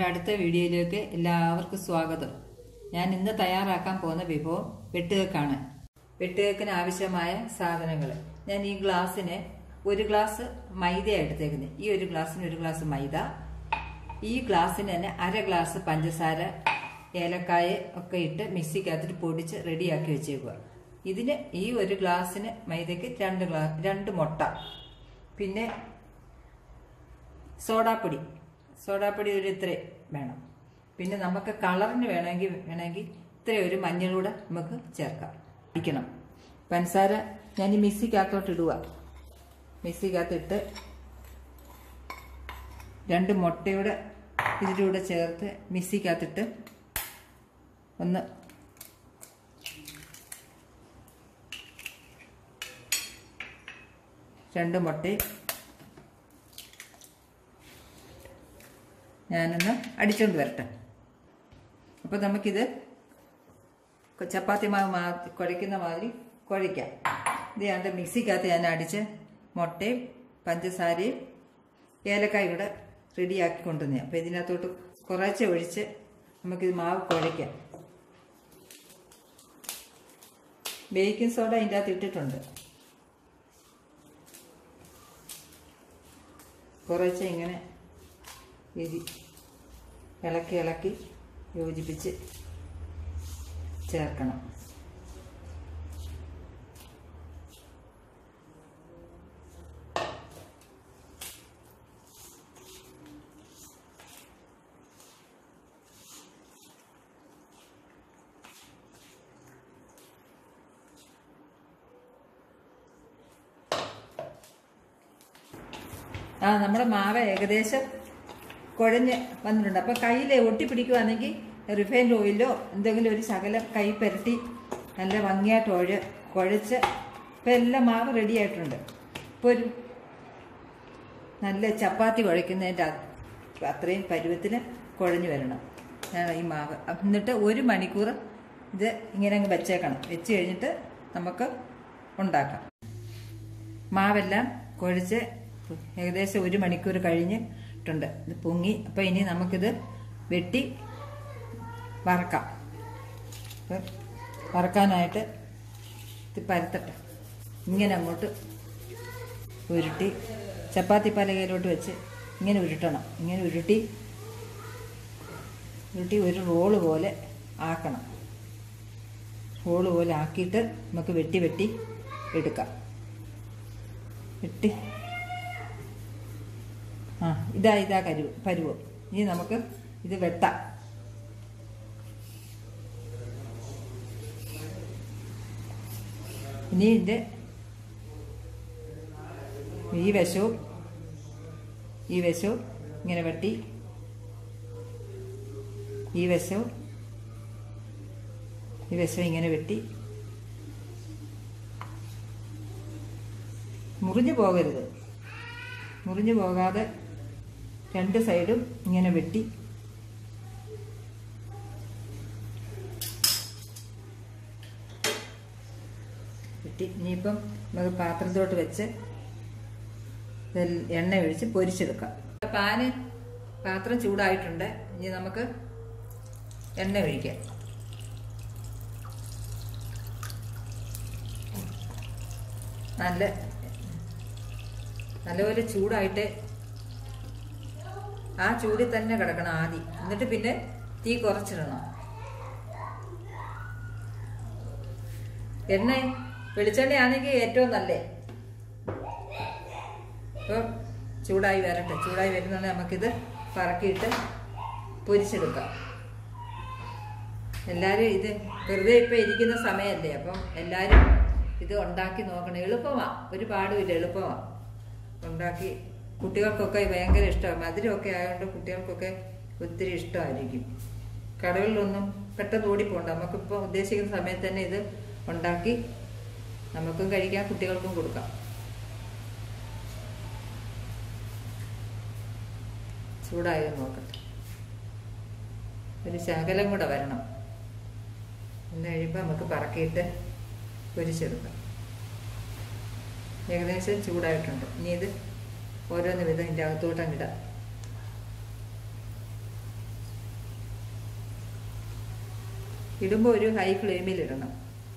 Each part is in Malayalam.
അടുത്ത വീഡിയോയിലേക്ക് എല്ലാവർക്കും സ്വാഗതം ഞാൻ ഇന്ന് തയ്യാറാക്കാൻ പോകുന്ന വിഭവം വെട്ടുകേക്കാണ് വെട്ടുകേക്കിന് ആവശ്യമായ സാധനങ്ങൾ ഞാൻ ഈ ഗ്ലാസ്സിന് ഒരു ഗ്ലാസ് മൈദയാണ് എടുത്തേക്കുന്നത് ഈ ഒരു ഗ്ലാസ്സിന് ഒരു ഗ്ലാസ് മൈദ ഈ ഗ്ലാസ്സിന് തന്നെ അര ഗ്ലാസ് പഞ്ചസാര ഏലക്കായ ഒക്കെ ഇട്ട് മിക്സിക്കകത്തിട്ട് പൊടിച്ച് റെഡിയാക്കി വെച്ചേക്കുക ഇതിന് ഈ ഒരു ഗ്ലാസ്സിന് മൈദയ്ക്ക് രണ്ട് ഗ്ലാ രണ്ട് മുട്ട പിന്നെ സോഡാപ്പൊടി സോഡാപ്പൊടി ഒരു ഇത്ര വേണം പിന്നെ നമുക്ക് കളറിന് വേണമെങ്കിൽ വേണമെങ്കിൽ ഇത്ര ഒരു മഞ്ഞളൂടെ നമുക്ക് ചേർക്കാം ഇരിക്കണം പഞ്ചസാര ഞാൻ ഈ മിക്സിക്കകത്തോട്ട് ഇടുക മിക്സിക്കകത്തിട്ട് രണ്ട് മുട്ടയുടെ ഇതിൻ്റെ കൂടെ ചേർത്ത് മിക്സിക്കകത്തിട്ട് ഒന്ന് രണ്ട് മുട്ടയും ഞാനൊന്ന് അടിച്ചുകൊണ്ട് വരട്ടെ അപ്പോൾ നമുക്കിത് ചപ്പാത്തി മാവ് മാ കുഴയ്ക്കുന്ന മാതിരി കുഴയ്ക്കാം ഇത് ഞാൻ മിക്സിക്കകത്ത് ഞാൻ അടിച്ച് മുട്ടയും പഞ്ചസാരയും ഏലക്കായും കൂടെ റെഡിയാക്കി കൊണ്ടുവന്നേ അപ്പോൾ ഇതിനകത്തോട്ട് കുറച്ച് ഒഴിച്ച് നമുക്കിത് മാവ് കുഴയ്ക്കാം ബേക്കിംഗ് സോഡ ഇതിൻ്റെ അകത്ത് ഇട്ടിട്ടുണ്ട് കുറച്ച് ഇങ്ങനെ എരി ഇളക്കി ഇളക്കി യോജിപ്പിച്ച് ചേർക്കണം ആ നമ്മുടെ മാവ് ഏകദേശം കുഴഞ്ഞ് വന്നിട്ടുണ്ട് അപ്പം കയ്യിൽ ഒട്ടിപ്പിടിക്കുവാണെങ്കിൽ റിഫൈൻഡ് ഓയിലോ എന്തെങ്കിലും ഒരു ശകലം കൈ പുരട്ടി നല്ല ഭംഗിയായിട്ട് ഒഴ കുഴച്ച് ഇപ്പം എല്ലാം മാവ് റെഡി ആയിട്ടുണ്ട് ഇപ്പോൾ ഒരു നല്ല ചപ്പാത്തി കുഴയ്ക്കുന്നതിൻ്റെ അത്രയും പരുവത്തിന് കുഴഞ്ഞു വരണം ഈ മാവ് എന്നിട്ട് ഒരു മണിക്കൂർ ഇത് ഇങ്ങനെ അങ്ങ് വെച്ചേക്കണം വെച്ച് കഴിഞ്ഞിട്ട് നമുക്ക് ഉണ്ടാക്കാം മാവെല്ലാം കുഴച്ച് ഏകദേശം ഒരു മണിക്കൂർ കഴിഞ്ഞിട്ടുണ്ട് ഇത് പൊങ്ങി അപ്പോൾ ഇനി നമുക്കിത് വെട്ടി വറക്കാം വറക്കാനായിട്ട് ഇത് പരത്തട്ടെ ഇങ്ങനെ അങ്ങോട്ട് ഉരുട്ടി ചപ്പാത്തി പലകയിലോട്ട് വെച്ച് ഇങ്ങനെ ഉരുട്ടണം ഇങ്ങനെ ഉരുട്ടി ഉരുട്ടി ഒരു റോള് പോലെ ആക്കണം റോള് പോലെ ആക്കിയിട്ട് നമുക്ക് വെട്ടി വെട്ടി എടുക്കാം വെട്ടി ആ ഇതാ ഇതാ കരുവ് പരുവ് ഇനി നമുക്ക് ഇത് വെട്ടാം ഇനി ഇതിൻ്റെ ഈ വശവും ഈ വശവും ഇങ്ങനെ വെട്ടി ഈ വശവും ഈ വശവും ഇങ്ങനെ വെട്ടി മുറിഞ്ഞു പോകരുത് മുറിഞ്ഞു പോകാതെ രണ്ട് സൈഡും ഇങ്ങനെ വെട്ടി വെട്ടി ഇനിയിപ്പം നമുക്ക് പാത്രത്തോട്ട് വെച്ച് എണ്ണ ഒഴിച്ച് പൊരിച്ചെടുക്കാം പാന് പാത്രം ചൂടായിട്ടുണ്ട് ഇനി നമുക്ക് എണ്ണ ഒഴിക്കാം നല്ല നല്ലപോലെ ചൂടായിട്ട് ആ ചൂടിൽ തന്നെ കിടക്കണം ആദ്യം എന്നിട്ട് പിന്നെ തീ കുറച്ചിടണം എണ്ണ വെളിച്ചെണ്ണയാണെങ്കിൽ ഏറ്റവും നല്ലേ ഇപ്പം ചൂടായി വരട്ടെ ചൂടായി വരുന്നുണ്ടെങ്കിൽ നമുക്കിത് പറക്കിയിട്ട് പൊരിച്ചെടുക്കാം എല്ലാവരും ഇത് വെറുതെ ഇപ്പം ഇരിക്കുന്ന സമയമല്ലേ അപ്പം എല്ലാവരും ഇത് ഉണ്ടാക്കി നോക്കണം എളുപ്പമാണ് ഒരു പാടുമില്ല എളുപ്പമാണ് ഉണ്ടാക്കി കുട്ടികൾക്കൊക്കെ ഭയങ്കര ഇഷ്ടമാണ് മധുരമൊക്കെ ആയതുകൊണ്ട് കുട്ടികൾക്കൊക്കെ ഒത്തിരി ഇഷ്ടമായിരിക്കും കടകളിലൊന്നും പെട്ടെന്ന് ഓടിപ്പോണ്ട നമുക്കിപ്പോൾ ഉദ്ദേശിക്കുന്ന സമയത്ത് തന്നെ ഇത് ഉണ്ടാക്കി നമുക്കും കഴിക്കാം കുട്ടികൾക്കും കൊടുക്കാം ചൂടായത് നോക്കട്ടെ ഒരു ശകലം കൂടെ വരണം എന്ന് കഴിയുമ്പോൾ നമുക്ക് പറക്കിയിട്ട് പൊരിച്ചെടുക്കാം ഏകദേശം ചൂടായിട്ടുണ്ട് ഇനി ഇത് ഓരോന്ന് വിധം ഇതിൻ്റെ അകത്തോട്ട് അങ്ങിടാം ഇടുമ്പോൾ ഒരു ഹൈ ഫ്ലെയിമിൽ ഇടണം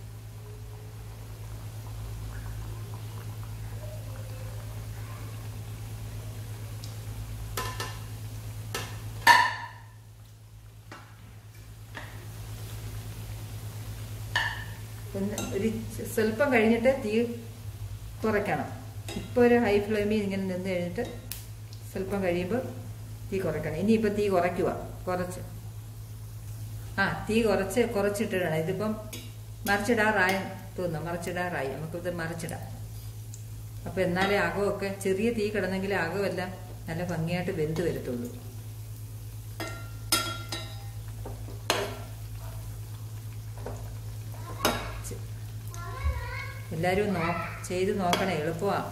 ഒന്ന് ഒരു സ്വല്പം കഴിഞ്ഞിട്ട് തീ കുറയ്ക്കണം ഇപ്പോൾ ഒരു ഹൈ ഫ്ലെയിമിൽ ഇങ്ങനെ നിന്ന് കഴിഞ്ഞിട്ട് സ്വല്പം കഴിയുമ്പോൾ തീ കുറയ്ക്കണം ഇനിയിപ്പോൾ തീ കുറയ്ക്കുക കുറച്ച് ആ തീ കുറച്ച് കുറച്ചിട്ടിടണം ഇതിപ്പം മറിച്ചിടാറായി തോന്നുന്നു മറിച്ചിടാറായി നമുക്കിത് മറിച്ചിടാം അപ്പോൾ എന്നാലേ അകമൊക്കെ ചെറിയ തീ കിടന്നെങ്കിലേ അകമെല്ലാം നല്ല ഭംഗിയായിട്ട് വെന്ത് വരത്തുള്ളൂ എല്ലാവരും നോ ചെയ്ത് നോക്കണേ എളുപ്പമാണ്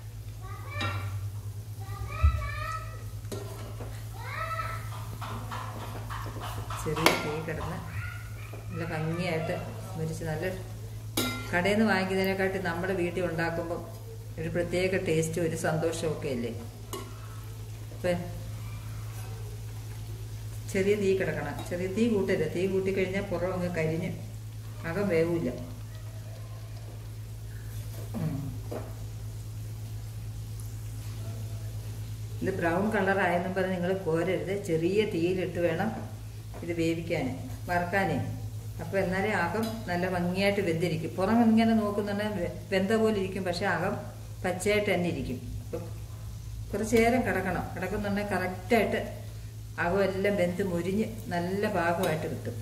ചെറിയ തീ കിടന്ന് നല്ല ഭംഗിയായിട്ട് മുരിച്ച് നല്ല കടയിൽ നിന്ന് വാങ്ങിക്കുന്നതിനെക്കാട്ടി നമ്മുടെ വീട്ടിൽ ഉണ്ടാക്കുമ്പം ഒരു പ്രത്യേക ടേസ്റ്റും ഒരു സന്തോഷമൊക്കെ അല്ലേ ഇപ്പം ചെറിയ തീ കിടക്കണം ചെറിയ തീ കൂട്ടരുത് തീ കൂട്ടിക്കഴിഞ്ഞാൽ പുറം അങ്ങ് കരിഞ്ഞ് അകം വേവില്ല ഇത് ബ്രൗൺ കളർ ആയെന്നും പറഞ്ഞ് നിങ്ങൾ കോരരുത് ചെറിയ തീയിലിട്ട് വേണം ഇത് വേവിക്കാൻ വറക്കാനേ അപ്പോൾ എന്നാലേ അകം നല്ല ഭംഗിയായിട്ട് വെന്തിരിക്കും പുറം ഇങ്ങനെ നോക്കുന്നുണ്ടെങ്കിൽ വെന്ത പോലെ ഇരിക്കും പക്ഷെ അകം പച്ചയായിട്ട് തന്നെ ഇരിക്കും അപ്പം കുറച്ച് നേരം കിടക്കണം കിടക്കുന്നുണ്ടെങ്കിൽ കറക്റ്റായിട്ട് അകം എല്ലാം വെന്ത് മുരിഞ്ഞ് നല്ല ഭാഗമായിട്ട് കിട്ടും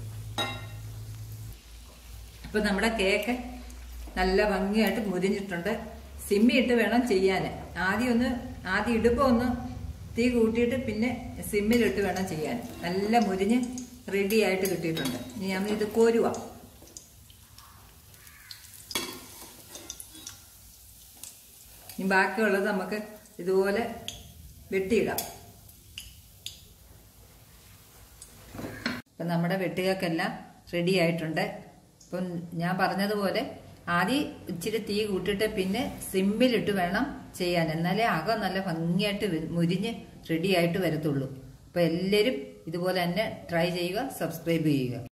അപ്പം നമ്മുടെ കേക്ക് നല്ല ഭംഗിയായിട്ട് മുരിഞ്ഞിട്ടുണ്ട് സിമ്മി ഇട്ട് വേണം ചെയ്യാൻ ആദ്യം ഒന്ന് ആദ്യം ഇടുമ്പോൾ ഒന്ന് തീ കൂട്ടിയിട്ട് പിന്നെ സിമ്മിലിട്ട് വേണം ചെയ്യാൻ നല്ല മുരിഞ്ഞ് റെഡി ആയിട്ട് കിട്ടിയിട്ടുണ്ട് ഇനി ഞാൻ ഇത് കോരുക ഇനി ബാക്കിയുള്ളത് നമുക്ക് ഇതുപോലെ വെട്ടിയിടാം അപ്പം നമ്മുടെ വെട്ടുകൾക്കെല്ലാം റെഡി ആയിട്ടുണ്ട് അപ്പം ഞാൻ പറഞ്ഞതുപോലെ ആദ്യം ഇച്ചിരി തീ കൂട്ടിയിട്ട് പിന്നെ സിമ്മിലിട്ട് വേണം ചെയ്യാൻ എന്നാലേ അകം നല്ല ഭംഗിയായിട്ട് മുരിഞ്ഞ് റെഡി ആയിട്ട് വരത്തുള്ളൂ അപ്പോൾ എല്ലാവരും ഇതുപോലെ തന്നെ ട്രൈ ചെയ്യുക സബ്സ്ക്രൈബ് ചെയ്യുക